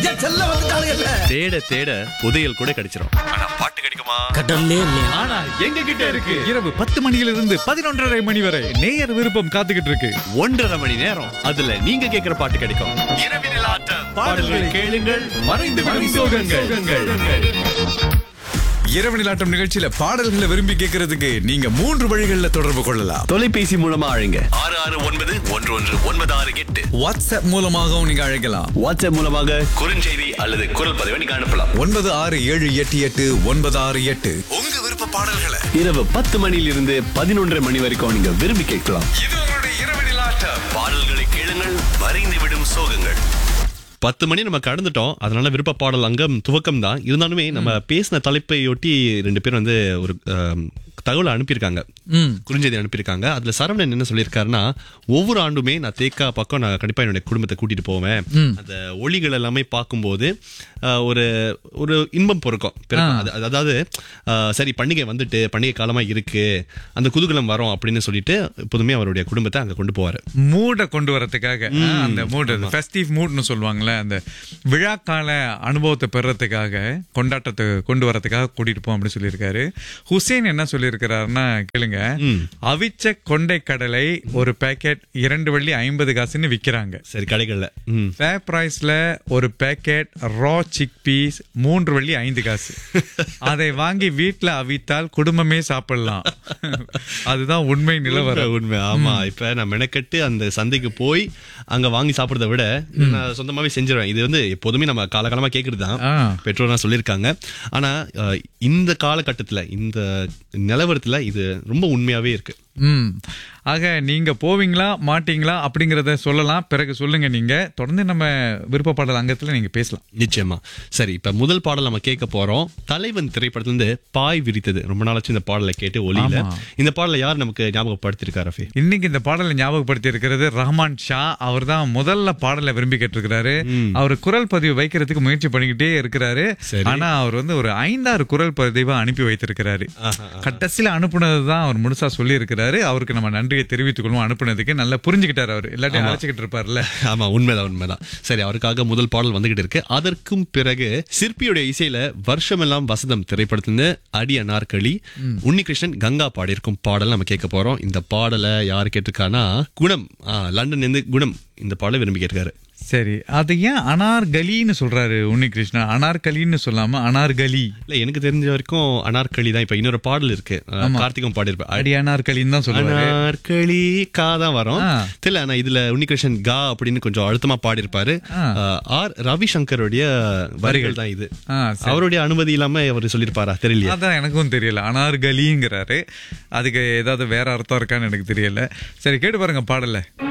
என் செல்ல வந்துட்டானுங்கல்ல தேட தேட புதையல் கூட கிடைச்சிரும் ஆனா பாட்டு கிடைக்குமா கடல்லே இல்லையா ஆனா எங்க கிட்ட இருக்கு இரவு பத்து மணியிலிருந்து பதினொன்றரை மணி வரை நேயர் விருப்பம் காத்துக்கிட்டு இருக்கு ஒன்றரை மணி நேரம் அதுல நீங்க கேக்குற பாட்டு கிடைக்கும் இரவினில் ஆட்டம் பாடல்களை கேளுங்கள் மறைந்து விடும் சோகங்கள் இரவு நிலாட்டம் நிகழ்ச்சியில பாடல்களை விரும்பி கேட்கறதுக்கு நீங்க மூன்று வழிகளில் தொடர்பு கொள்ளலாம் தொலைபேசி மூலமா அழைங்க ஆறு ஆறு ஒன்பது ஒன்று ஒன்று ஒன்பது ஆறு எட்டு வாட்ஸ்அப் மூலமாகவும் நீங்க அழைக்கலாம் வாட்ஸ்அப் மூலமாக குறுஞ்செய்தி அல்லது குரல் பதிவை நீங்க அனுப்பலாம் ஒன்பது ஆறு ஏழு எட்டு எட்டு ஒன்பது ஆறு எட்டு உங்க விருப்ப பாடல்களை இரவு பத்து மணியிலிருந்து பதினொன்றரை மணி வரைக்கும் நீங்க விரும்பி கேட்கலாம் இது உங்களுடைய இரவு நிலாட்டம் பாடல்களை கேளுங்கள் மறைந்து விடும் சோகங்கள் பத்து மணி நம்ம கடந்துட்டோம் அதனால விருப்ப பாடல் அங்கம் துவக்கம் தான் இருந்தாலுமே நம்ம பேசின தலைப்பையொட்டி ரெண்டு பேரும் வந்து ஒரு ஆம், தகவலை அனுப்பியிருக்காங்க குறுஞ்செய்தி அனுப்பியிருக்காங்க அதுல சரவணன் என்ன சொல்லியிருக்காருன்னா ஒவ்வொரு ஆண்டுமே நான் தேக்கா பக்கம் நான் கண்டிப்பா என்னுடைய குடும்பத்தை கூட்டிட்டு போவேன் அந்த ஒளிகள் எல்லாமே பார்க்கும்போது ஆ, ஒரு ஒரு இன்பம் பொறுக்கும் பிறக்கும். அது- அது- அதாவது ஆ, சரி பண்டிகை வந்துட்டு பண்டிகை காலமா இருக்கு அந்த குதூகலம் வரும் அப்படின்னு சொல்லிட்டு எப்போதுமே அவருடைய குடும்பத்தை அங்க கொண்டு போவாரு மூடை கொண்டு வரதுக்காக ஆ, அந்த மூடு ஃபெஸ்டிவ் மூட்னு சொல்லுவாங்கல்ல அந்த விழாக்கால அனுபவத்தை பெறறதுக்காக கொண்டாட்டத்தை கொண்டு வரதுக்காக கூட்டிட்டு போவோம் அப்படின்னு சொல்லியிருக்காரு ஹுசேன் என்ன சொல்லியிருக்கிறாருன்னா கேளுங்க அவிச்ச கொண்டை கடலை ஒரு பேக்கெட் இரண்டு வெள்ளி ஐம்பது காசுன்னு விக்கிறாங்க சரி கடைகள்ல ம் ஃபேர் பிரைஸ்ல ஒரு பேக்கெட் ரா சிக் பீஸ் மூன்று வெள்ளி ஐந்து காசு அதை வாங்கி வீட்ல அவித்தால் குடும்பமே சாப்பிடலாம் அதுதான் உண்மை நிலவரம் உண்மை, உண்மை ஆமா இப்ப நான் மெனக்கெட்டு அந்த சந்தைக்கு போய் அங்க வாங்கி சாப்பிடுறத விட நான் சொந்தமாவே செஞ்சிருவேன் இது வந்து எப்போதுமே நம்ம காலகாலமா கேக்குறது தான் ஆ. பெற்றோர்லாம் சொல்லியிருக்காங்க ஆனா அஹ், இந்த காலகட்டத்துல இந்த நிலவரத்துல இது ரொம்ப உண்மையாவே இருக்கு ம் ஆக நீங்க போவீங்களா மாட்டீங்களா அப்படிங்கறத சொல்லலாம் பிறகு சொல்லுங்க நீங்க தொடர்ந்து நம்ம விருப்ப பாடல் அங்கத்துல நீங்க பேசலாம் நிச்சயமா சரி இப்ப முதல் பாடல் நம்ம கேட்க போறோம் தலைவன் திரைப்படத்துல இருந்து பாய் விரித்தது ரொம்ப நாளாச்சு இந்த பாடலை கேட்டு ஒலியில ஆமா. இந்த பாடலை யார் நமக்கு ஞாபகப்படுத்திருக்காரு ரஃபி இன்னைக்கு இந்த பாடலை ஞாபகப்படுத்தி இருக்கிறது ரஹ்மான் ஷா அவர் தான் முதல்ல பாடலை விரும்பி கேட்டிருக்கிறாரு அவர் குரல் பதிவு வைக்கிறதுக்கு முயற்சி பண்ணிக்கிட்டே இருக்கிறாரு சரி. ஆனா அவர் வந்து ஒரு ஐந்தாறு குரல் பதிவை அனுப்பி வைத்திருக்கிறாரு கடைசியில அனுப்புனது தான் அவர் முழுசா சொல்லி இருக்கிறாரு அவருக்கு நம்ம நன்றியை தெரிவித்துக் கொள்வோம் அனுப்புனதுக்கு நல்லா புரிஞ்சுக்கிட்டாரு அவர் எல்லாத்தையும் அழைச்சிக்கிட்டு இருப்பார்ல ஆமா உண்மைதான் உண்மைதான் சரி அவருக்காக முதல் பாடல் வந்துகிட்டு இருக்கு அதற்கும் பிறகு சிற்பியுடைய இசையில வருஷமெல்லாம் வசந்தம் திரைப்படத்திலிருந்து அடி அனார்களி உன்னிகிருஷ்ணன் கங்கா பாடியிருக்கும் பாடல் நம்ம கேட்க போறோம் இந்த பாடலை யார் கேட்டிருக்கானா குணம் ஆ, லண்டன் இருந்து குணம் இந்த பாடலை விரும்பி கேட்டிருக்காரு சரி அது ஏன் அனார்கலின்னு சொல்றாரு உன்னிகிருஷ்ணன் அனார்கலின்னு சொல்லாம அனார்கலி இல்ல எனக்கு தெரிஞ்ச வரைக்கும் அனார்களி தான் இப்ப இன்னொரு பாடல் இருக்கு அஹ், கார்த்திகம் பாடியிருப்பாரு அடி அனார்கலின்னு தான் சொல்லுவாரு அனார்களி கா தான் வரும் ஆ. தெரியல ஆனா இதுல உன்னிகிருஷ்ணன் கா அப்படின்னு கொஞ்சம் அழுத்தமா பாடியிருப்பாரு ஆ. அஹ், ஆர் ரவிசங்கருடைய வரிகள் தான் இது ஆ, அவருடைய அனுமதி இல்லாம அவர் சொல்லியிருப்பாரா தெரியலையா அதான் எனக்கும் தெரியல அனார்கலிங்கிறாரு அதுக்கு ஏதாவது வேற அர்த்தம் இருக்கான்னு எனக்கு தெரியல சரி கேட்டு பாருங்க பாடல